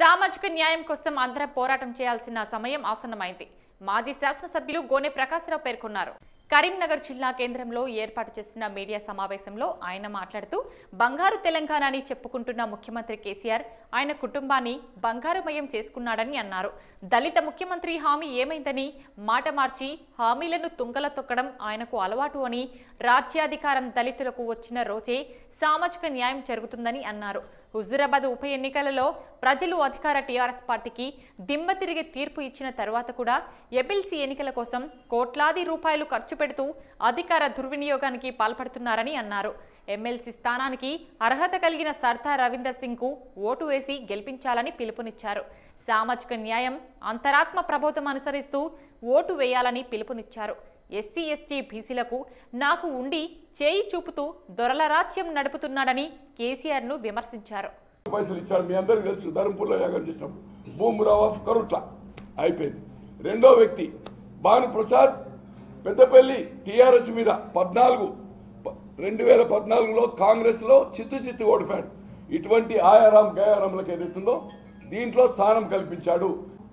సామాజిక న్యాయం కోసం అందరం పోరాటం చేయాల్సిన సమయం ఆసన్నమైంది మాజీ శాసనసభ్యులు గోనె ప్రకాశ్రావు పేర్కొన్నారు కరీంనగర్ జిల్లా కేంద్రంలో ఏర్పాటు చేసిన మీడియా సమావేశంలో ఆయన మాట్లాడుతూ బంగారు తెలంగాణ అని చెప్పుకుంటున్న ముఖ్యమంత్రి కేసీఆర్ ఆయన కుటుంబాన్ని బంగారుమయం చేసుకున్నాడని అన్నారు దళిత ముఖ్యమంత్రి హామీ ఏమైందని మాట మార్చి హామీలను తుంగల తొక్కడం ఆయనకు అలవాటు అని రాజ్యాధికారం దళితులకు వచ్చిన రోజే సామాజిక న్యాయం జరుగుతుందని అన్నారు హుజురాబాద్ ఉప ఎన్నికలలో ప్రజలు అధికార టీఆర్ఎస్ పార్టీకి దిమ్మ తిరిగి తీర్పు ఇచ్చిన తర్వాత కూడా ఎమ్మెల్సీ ఎన్నికల కోసం కోట్లాది రూపాయలు ఖర్చు పెడుతూ అధికార దుర్వినియోగానికి పాల్పడుతున్నారని అన్నారు ఎమ్మెల్సీ స్థానానికి అర్హత కలిగిన సర్దార్ రవీందర్ సింగ్ కు ఓటు వేసి గెలిపించాలని పిలుపునిచ్చారు సామాజిక న్యాయం అంతరాత్మ ప్రబోధం అనుసరిస్తూ ఓటు వేయాలని పిలుపునిచ్చారు ఎస్సీ ఎస్టీ బీసీలకు నాకు ఉండి చేయి చూపుతూ దొరల రాజ్యం నడుపుతున్నాడని కేసీఆర్ ను విమర్శించారు పైసలు ఇచ్చాడు మీ అందరికీ తెలుసు ధర్మపూర్లో యాగం చేసినప్పుడు భూమిరావు ఆఫ్ కరుట్ల అయిపోయింది రెండో వ్యక్తి భాను ప్రసాద్ పెద్దపల్లి టీఆర్ఎస్ మీద పద్నాలుగు ప- రెండు వేల పద్నాలుగులో కాంగ్రెస్లో చిత్తు చిత్తు ఓడిపాడు ఇటువంటి ఆయారాం గయారాంలకు ఏదైతుందో దీంట్లో స్థానం కల్పించాడు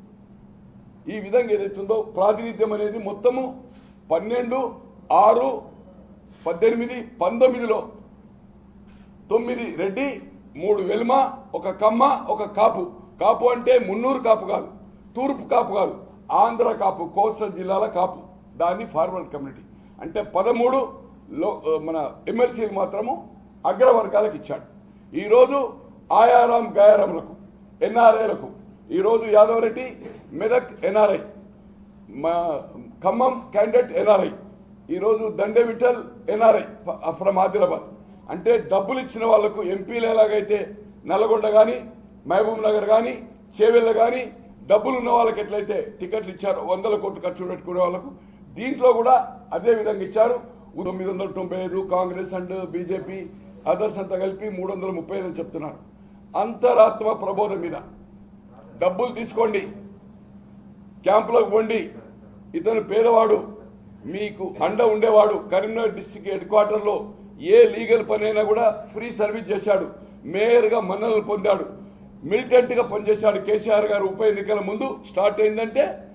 ఈ విధంగా ఏదైతుందో ప్రాతినిధ్యం అనేది మొత్తము పన్నెండు ఆరు పద్దెనిమిది పంతొమ్మిదిలో తొమ్మిది రెడ్డి మూడు వెల్మ ఒక కమ్మ ఒక కాపు కాపు అంటే మున్నూరు కాపు కాదు తూర్పు కాపు కాదు ఆంధ్ర కాపు కోస్టల్ జిల్లాల కాపు దాన్ని ఫార్వర్డ్ కమ్యూనిటీ అంటే పదమూడు లో మన ఎమ్మెల్సీలు మాత్రము అగ్రవర్గాలకు ఇచ్చాడు ఈరోజు ఆయారాం గయారాములకు ఎన్ఆర్ఐలకు ఈరోజు యాదవ్ రెడ్డి మెదక్ ఎన్ఆర్ఐ మా ఖమ్మం క్యాండిడేట్ ఎన్ఆర్ఐ ఈరోజు దండే విఠల్ ఎన్ఆర్ఐ ఫ్రమ్ ఆదిలాబాద్ అంటే డబ్బులు ఇచ్చిన వాళ్లకు ఎంపీలు ఎలాగైతే నల్గొండ కానీ మహబూబ్ నగర్ కానీ చేవెళ్ళ కానీ డబ్బులు ఉన్న వాళ్ళకి ఎట్లయితే టికెట్లు ఇచ్చారో వందల కోట్లు ఖర్చు పెట్టుకునే వాళ్ళకు దీంట్లో కూడా అదే విధంగా ఇచ్చారు తొమ్మిది వందల తొంభై ఐదు కాంగ్రెస్ అండ్ బీజేపీ అదర్స్ అంతా కలిపి మూడు వందల ముప్పై ఐదు అని చెప్తున్నారు అంతరాత్మ ప్రబోధం మీద డబ్బులు తీసుకోండి క్యాంపులకు పోండి ఇతను పేదవాడు మీకు అండ ఉండేవాడు కరీంనగర్ డిస్టిక్ హెడ్ క్వార్టర్లో ఏ లీగల్ పని అయినా కూడా ఫ్రీ సర్వీస్ చేశాడు మేయర్గా మన్ననలు పొందాడు మిలిటెంట్గా పనిచేశాడు కేసీఆర్ గారు ఉప ఎన్నికల ముందు స్టార్ట్ అయిందంటే